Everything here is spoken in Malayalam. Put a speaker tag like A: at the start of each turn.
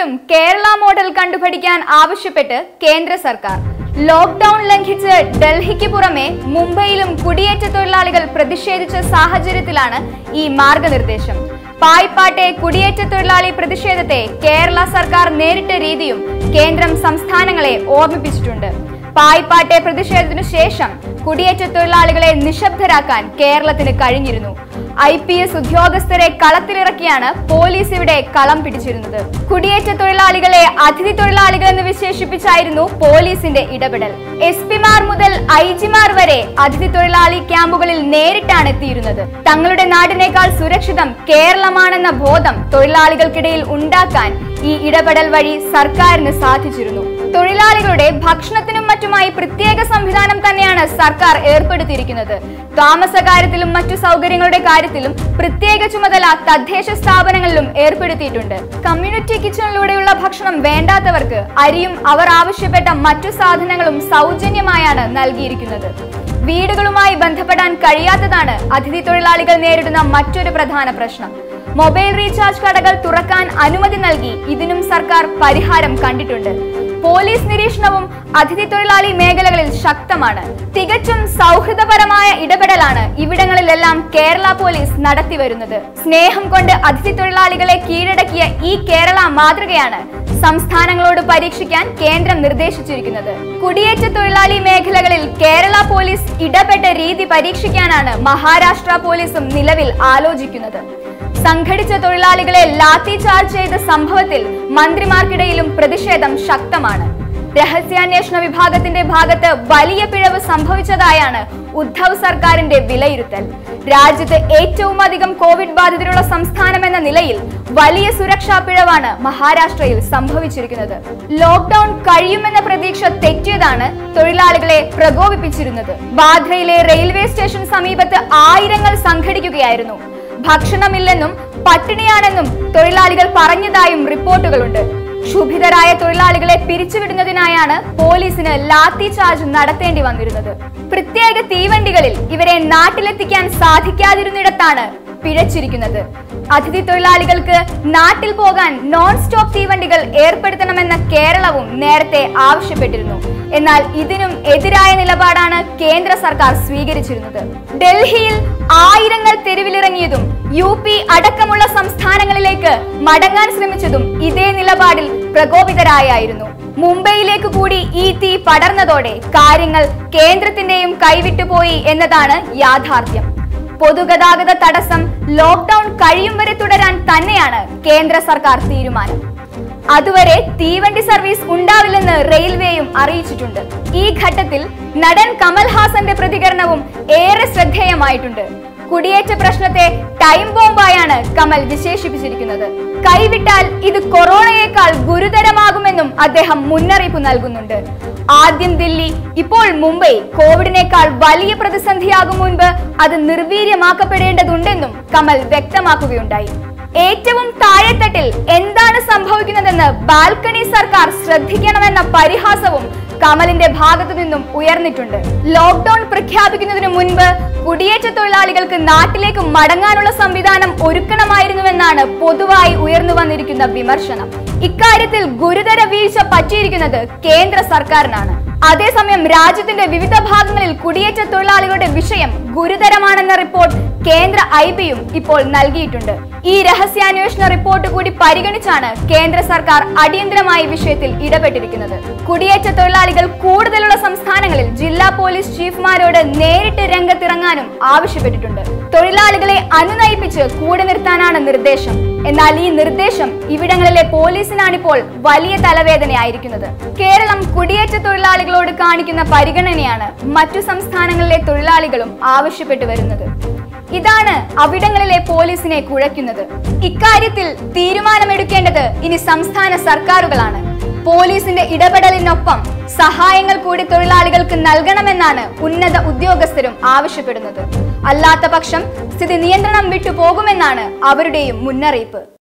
A: കേരളത്തിലും കേരള മോഡൽ കണ്ടുപഠിക്കാൻ ആവശ്യപ്പെട്ട് കേന്ദ്ര സർക്കാർ ലോക്ക്ഡൌൺ ലംഘിച്ച് ഡൽഹിക്ക് പുറമെ മുംബൈയിലും കുടിയേറ്റ തൊഴിലാളികൾ പ്രതിഷേധിച്ച സാഹചര്യത്തിലാണ് ഈ മാർഗനിർദ്ദേശം പായിപ്പാട്ടെ കുടിയേറ്റ തൊഴിലാളി പ്രതിഷേധത്തെ കേരള സർക്കാർ നേരിട്ട രീതിയും കേന്ദ്രം സംസ്ഥാനങ്ങളെ ഓർമ്മിപ്പിച്ചിട്ടുണ്ട് പായിപ്പാട്ടെ പ്രതിഷേധത്തിനു ശേഷം കുടിയേറ്റ തൊഴിലാളികളെ നിശബ്ദരാക്കാൻ കേരളത്തിന് കഴിഞ്ഞിരുന്നു ഐ പി എസ് ഉദ്യോഗസ്ഥരെ കളത്തിലിറക്കിയാണ് പോലീസ് ഇവിടെ കളം പിടിച്ചിരുന്നത് കുടിയേറ്റ തൊഴിലാളികളെ അതിഥി തൊഴിലാളികൾ എന്ന് വിശേഷിപ്പിച്ചായിരുന്നു പോലീസിന്റെ ഇടപെടൽ എസ് പിമാർ മുതൽ ഐ ജിമാർ വരെ അതിഥി തൊഴിലാളി ക്യാമ്പുകളിൽ നേരിട്ടാണ് എത്തിയിരുന്നത് തങ്ങളുടെ നാടിനേക്കാൾ സുരക്ഷിതം കേരളമാണെന്ന ബോധം തൊഴിലാളികൾക്കിടയിൽ ഉണ്ടാക്കാൻ ഈ ഇടപെടൽ വഴി സർക്കാരിന് സാധിച്ചിരുന്നു തൊഴിലാളികളുടെ ഭക്ഷണത്തിനും മറ്റുമായി പ്രത്യേക സംവിധാനം തന്നെയാണ് സർക്കാർ ഏർപ്പെടുത്തിയിരിക്കുന്നത് താമസ കാര്യത്തിലും മറ്റു സൗകര്യങ്ങളുടെ കാര്യത്തിലും പ്രത്യേക ചുമതല തദ്ദേശ സ്ഥാപനങ്ങളിലും ഏർപ്പെടുത്തിയിട്ടുണ്ട് കമ്മ്യൂണിറ്റി കിച്ചണിലൂടെയുള്ള ഭക്ഷണം വേണ്ടാത്തവർക്ക് അരിയും അവർ ആവശ്യപ്പെട്ട മറ്റു സാധനങ്ങളും സൗജന്യമായാണ് നൽകിയിരിക്കുന്നത് വീടുകളുമായി ബന്ധപ്പെടാൻ കഴിയാത്തതാണ് അതിഥി തൊഴിലാളികൾ നേരിടുന്ന മറ്റൊരു പ്രധാന പ്രശ്നം മൊബൈൽ റീചാർജ് കടകൾ തുറക്കാൻ അനുമതി നൽകി ഇതിനും സർക്കാർ പരിഹാരം കണ്ടിട്ടുണ്ട് പോലീസ് നിരീക്ഷണവും അതിഥി തൊഴിലാളി മേഖലകളിൽ ശക്തമാണ് തികച്ചും സൗഹൃദപരമായ ഇടപെടലാണ് ഇവിടങ്ങളിലെല്ലാം കേരള പോലീസ് നടത്തിവരുന്നത് സ്നേഹം കൊണ്ട് അതിഥി തൊഴിലാളികളെ കീഴടക്കിയ ഈ കേരള മാതൃകയാണ് സംസ്ഥാനങ്ങളോട് പരീക്ഷിക്കാൻ കേന്ദ്രം നിർദ്ദേശിച്ചിരിക്കുന്നത് കുടിയേറ്റ തൊഴിലാളി മേഖലകളിൽ കേരള പോലീസ് ഇടപെട്ട രീതി പരീക്ഷിക്കാനാണ് മഹാരാഷ്ട്ര പോലീസും നിലവിൽ ആലോചിക്കുന്നത് സംഘടിച്ച തൊഴിലാളികളെ ലാത്തി ചാർജ് ചെയ്ത സംഭവത്തിൽ മന്ത്രിമാർക്കിടയിലും പ്രതിഷേധം ശക്തമാണ് രഹസ്യാന്വേഷണ വിഭാഗത്തിന്റെ ഭാഗത്ത് വലിയ പിഴവ് സംഭവിച്ചതായാണ് ഉദ്ധവ് സർക്കാരിന്റെ വിലയിരുത്തൽ രാജ്യത്ത് ഏറ്റവും അധികം കോവിഡ് ബാധിതരുള്ള സംസ്ഥാനം എന്ന നിലയിൽ വലിയ സുരക്ഷാ പിഴവാണ് മഹാരാഷ്ട്രയിൽ സംഭവിച്ചിരിക്കുന്നത് ലോക്ക്ഡൌൺ കഴിയുമെന്ന പ്രതീക്ഷ തെറ്റിയതാണ് തൊഴിലാളികളെ പ്രകോപിപ്പിച്ചിരുന്നത് ബാദ്രയിലെ റെയിൽവേ സ്റ്റേഷൻ സമീപത്ത് ആയിരങ്ങൾ സംഘടിക്കുകയായിരുന്നു ഭക്ഷണമില്ലെന്നും പട്ടിണിയാണെന്നും തൊഴിലാളികൾ പറഞ്ഞതായും റിപ്പോർട്ടുകളുണ്ട് ക്ഷുഭിതരായ തൊഴിലാളികളെ പിരിച്ചുവിടുന്നതിനായാണ് പോലീസിന് ലാത്തി ചാർജ് നടത്തേണ്ടി വന്നിരുന്നത് പ്രത്യേക തീവണ്ടികളിൽ ഇവരെ നാട്ടിലെത്തിക്കാൻ സാധിക്കാതിരുന്നിടത്താണ് പിഴച്ചിരിക്കുന്നത് അതിഥി തൊഴിലാളികൾക്ക് നാട്ടിൽ പോകാൻ നോൺ സ്റ്റോപ്പ് തീവണ്ടികൾ ഏർപ്പെടുത്തണമെന്ന കേരളവും നേരത്തെ ആവശ്യപ്പെട്ടിരുന്നു എന്നാൽ ഇതിനും എതിരായ നിലപാടാണ് കേന്ദ്ര സർക്കാർ സ്വീകരിച്ചിരുന്നത് ഡൽഹിയിൽ ആയിരങ്ങൾ തെരുവിലിറങ്ങിയതും യു പി അടക്കമുള്ള സംസ്ഥാനങ്ങളിലേക്ക് മടങ്ങാൻ ശ്രമിച്ചതും ഇതേ നിലപാടിൽ പ്രകോപിതരായായിരുന്നു മുംബൈയിലേക്ക് കൂടി ഈ തീ പടർന്നതോടെ കാര്യങ്ങൾ കേന്ദ്രത്തിന്റെയും കൈവിട്ടുപോയി എന്നതാണ് യാഥാർത്ഥ്യം പൊതുഗതാഗത തടസ്സം ലോക്ക്ഡൌൺ കഴിയും വരെ തുടരാൻ തന്നെയാണ് കേന്ദ്ര സർക്കാർ തീരുമാനം അതുവരെ തീവണ്ടി സർവീസ് ഉണ്ടാവില്ലെന്ന് റെയിൽവേയും അറിയിച്ചിട്ടുണ്ട് ഈ ഘട്ടത്തിൽ നടൻ കമൽഹാസന്റെ പ്രതികരണവും ഏറെ ശ്രദ്ധേയമായിട്ടുണ്ട് കുടിയേറ്റ പ്രശ്നത്തെ ടൈം ബോംബായാണ് കമൽ വിശേഷിപ്പിച്ചിരിക്കുന്നത് കൈവിട്ടാൽ ഇത് കൊറോണയേക്കാൾ ഗുരുതരമാകുമെന്നും അദ്ദേഹം മുന്നറിയിപ്പ് നൽകുന്നുണ്ട് ആദ്യം ദില്ലി ഇപ്പോൾ മുംബൈ കോവിഡിനേക്കാൾ വലിയ പ്രതിസന്ധിയാകും മുൻപ് അത് നിർവീര്യമാക്കപ്പെടേണ്ടതുണ്ടെന്നും കമൽ വ്യക്തമാക്കുകയുണ്ടായി ഏറ്റവും താഴെത്തട്ടിൽ എന്താണ് സംഭവിക്കുന്നതെന്ന് ബാൽക്കണി സർക്കാർ ശ്രദ്ധിക്കണമെന്ന പരിഹാസവും കമലിന്റെ ഭാഗത്തു നിന്നും ഉയർന്നിട്ടുണ്ട് ലോക്ക്ഡൌൺ പ്രഖ്യാപിക്കുന്നതിന് മുൻപ് കുടിയേറ്റ തൊഴിലാളികൾക്ക് നാട്ടിലേക്ക് മടങ്ങാനുള്ള സംവിധാനം ഒരുക്കണമായിരുന്നുവെന്നാണ് പൊതുവായി ഉയർന്നു വന്നിരിക്കുന്ന വിമർശനം ഇക്കാര്യത്തിൽ ഗുരുതര വീഴ്ച പറ്റിയിരിക്കുന്നത് കേന്ദ്ര സർക്കാരിനാണ് അതേസമയം രാജ്യത്തിന്റെ വിവിധ ഭാഗങ്ങളിൽ കുടിയേറ്റ തൊഴിലാളികളുടെ വിഷയം ഗുരുതരമാണെന്ന റിപ്പോർട്ട് കേന്ദ്ര ഐ ബിയും ഇപ്പോൾ നൽകിയിട്ടുണ്ട് ഈ രഹസ്യാന്വേഷണ റിപ്പോർട്ട് കൂടി പരിഗണിച്ചാണ് കേന്ദ്ര സർക്കാർ അടിയന്തരമായി വിഷയത്തിൽ ഇടപെട്ടിരിക്കുന്നത് കുടിയേറ്റ തൊഴിലാളികൾ കൂടുതലുള്ള സംസ്ഥാനങ്ങളിൽ ജില്ലാ പോലീസ് ചീഫ്മാരോട് നേരിട്ട് രംഗത്തിറങ്ങാനും ആവശ്യപ്പെട്ടിട്ടുണ്ട് തൊഴിലാളികളെ അനുനയിപ്പിച്ച് കൂടെ നിർത്താനാണ് നിർദ്ദേശം എന്നാൽ ഈ നിർദ്ദേശം ഇവിടങ്ങളിലെ പോലീസിനാണിപ്പോൾ വലിയ തലവേദനയായിരിക്കുന്നത് കേരളം കുടിയേറ്റ തൊഴിലാളികളോട് കാണിക്കുന്ന പരിഗണനയാണ് മറ്റു സംസ്ഥാനങ്ങളിലെ തൊഴിലാളികളും ആവശ്യപ്പെട്ടു വരുന്നത് ഇതാണ് അവിടങ്ങളിലെ പോലീസിനെ കുഴയ്ക്കുന്നത് ഇക്കാര്യത്തിൽ തീരുമാനമെടുക്കേണ്ടത് ഇനി സംസ്ഥാന സർക്കാരുകളാണ് പോലീസിന്റെ ഇടപെടലിനൊപ്പം സഹായങ്ങൾ കൂടി തൊഴിലാളികൾക്ക് നൽകണമെന്നാണ് ഉന്നത ഉദ്യോഗസ്ഥരും ആവശ്യപ്പെടുന്നത് അല്ലാത്ത പക്ഷം സ്ഥിതി നിയന്ത്രണം വിട്ടു പോകുമെന്നാണ് അവരുടെയും മുന്നറിയിപ്പ്